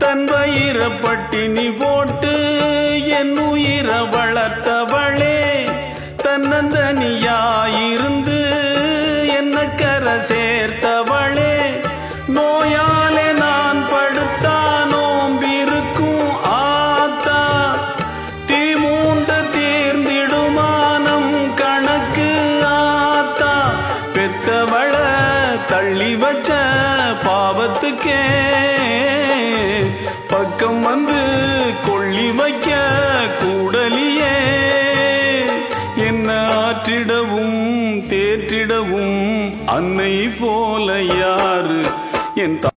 தன் வயிற பட்டினி போட்டு என் உயிர வளர்த்தவளே தன்னந்தனியாயிருந்து என்ன கரை சேர்த்தவளே நோயாலே நான் படுத்தா நோம்பிருக்கும் ஆத்தா தீ மூண்டு தீர்ந்திடுமானம் கணக்கு ஆத்தா பெத்தவள தள்ளி வச்ச பாவத்துக்கே பக்கம் வந்து கொள்ளி வைக்க கூடலியே என்ன ஆற்றிடவும் தேற்றிடவும் அன்னை போல யாரு என்